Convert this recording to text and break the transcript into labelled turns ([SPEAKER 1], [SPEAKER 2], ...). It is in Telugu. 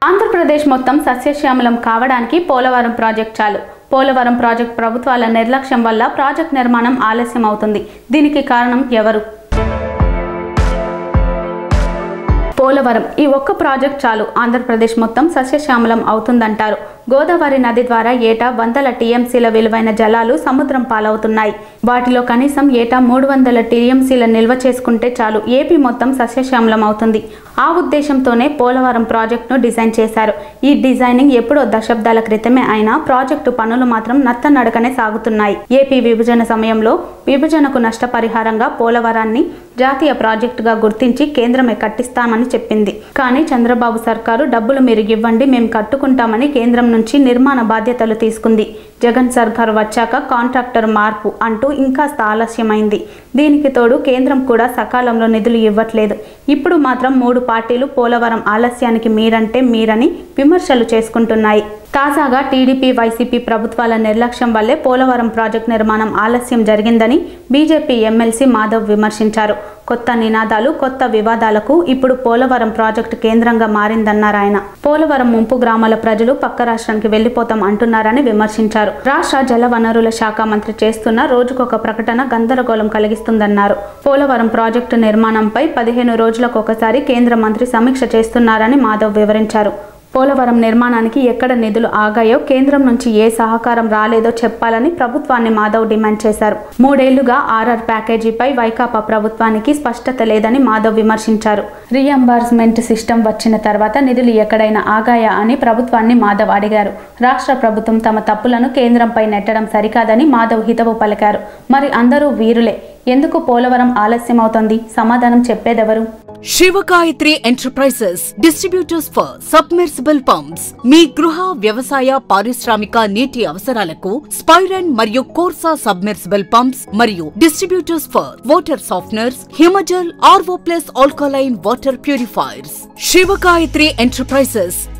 [SPEAKER 1] ఆంధ్రప్రదేశ్ మొత్తం సస్యశ్యామలం కావడానికి పోలవరం ప్రాజెక్ట్ చాలు పోలవరం ప్రాజెక్ట్ ప్రభుత్వాల నిర్లక్ష్యం వల్ల ప్రాజెక్ట్ నిర్మాణం ఆలస్యం అవుతుంది దీనికి కారణం ఎవరు పోలవరం ఈ ఒక్క ప్రాజెక్ట్ చాలు ఆంధ్రప్రదేశ్ మొత్తం సస్యశ్యామలం అవుతుందంటారు గోదావరి నది ద్వారా ఏటా వందల టీఎంసీల విలువైన జలాలు సముద్రం పాలవుతున్నాయి వాటిలో కనీసం ఏటా మూడు వందల టీఎంసీల నిల్వ చేసుకుంటే చాలు ఏపీ మొత్తం సస్యశ్యామలం అవుతుంది ఆ ఉద్దేశంతోనే పోలవరం ప్రాజెక్టును డిజైన్ చేశారు ఈ డిజైనింగ్ ఎప్పుడో దశాబ్దాల క్రితమే అయినా ప్రాజెక్టు పనులు మాత్రం నత్తనడకనే సాగుతున్నాయి ఏపీ విభజన సమయంలో విభజనకు నష్టపరిహారంగా పోలవరాన్ని జాతీయ ప్రాజెక్టుగా గుర్తించి కేంద్రమే కట్టిస్తామని చెప్పింది కానీ చంద్రబాబు సర్కారు డబ్బులు మీరు ఇవ్వండి మేము కట్టుకుంటామని కేంద్రం నుంచి నిర్మాణ బాధ్యతలు తీసుకుంది జగన్ సర్కార్ వచ్చాక కాంట్రాక్టర్ మార్పు అంటూ ఇంకాస్త ఆలస్యమైంది దీనికి తోడు కేంద్రం కూడా సకాలంలో నిధులు ఇవ్వట్లేదు ఇప్పుడు మాత్రం మూడు పార్టీలు పోలవరం ఆలస్యానికి మీరంటే మీరని విమర్శలు చేసుకుంటున్నాయి తాజాగా టీడీపీ వైసీపీ ప్రభుత్వాల నిర్లక్ష్యం వల్లే పోలవరం ప్రాజెక్టు నిర్మాణం ఆలస్యం జరిగిందని బీజేపీ ఎమ్మెల్సీ మాధవ్ విమర్శించారు కొత్త నినాదాలు కొత్త వివాదాలకు ఇప్పుడు పోలవరం ప్రాజెక్టు కేంద్రంగా మారిందన్నారు ఆయన పోలవరం ముంపు గ్రామాల ప్రజలు పక్క రాష్ట్రానికి వెళ్లిపోతాం అంటున్నారని విమర్శించారు రాష్ట్ర జలవనరుల శాఖ మంత్రి చేస్తున్న రోజుకొక ప్రకటన గందరగోళం కలిగిస్తుందన్నారు పోలవరం ప్రాజెక్టు నిర్మాణంపై పదిహేను రోజులకు ఒకసారి కేంద్ర మంత్రి సమీక్ష చేస్తున్నారని మాధవ్ వివరించారు పోలవరం నిర్మాణానికి ఎక్కడ నిధులు ఆగాయో కేంద్రం నుంచి ఏ సహకారం రాలేదో చెప్పాలని ప్రభుత్వాన్ని మాధవ్ డిమాండ్ చేశారు మూడేళ్లుగా ఆర్ఆర్ ప్యాకేజీపై వైకాపా ప్రభుత్వానికి స్పష్టత లేదని మాధవ్ విమర్శించారు రీఎంబర్స్మెంట్ సిస్టమ్ వచ్చిన తర్వాత నిధులు ఎక్కడైనా ఆగాయా అని ప్రభుత్వాన్ని మాధవ్ అడిగారు రాష్ట్ర ప్రభుత్వం తమ తప్పులను కేంద్రంపై నెట్టడం సరికాదని మాధవ్ హితవు పలికారు మరి అందరూ వీరులే ఎందుకు పోలవరం ఆలస్యమవుతోంది సమాధానం చెప్పేదెవరు
[SPEAKER 2] Shivagayatri enterprises distributors for submersible pumps మీ గృహ వ్యవసాయ పారిశ్రామిక నీటి అవసరాలకు స్పైరన్ మరియు కోర్సా సబ్మెర్సిబుల్ పంప్స్ మరియు distributors for water softeners Himajal RO plus alkaline water purifiers Shivagayatri enterprises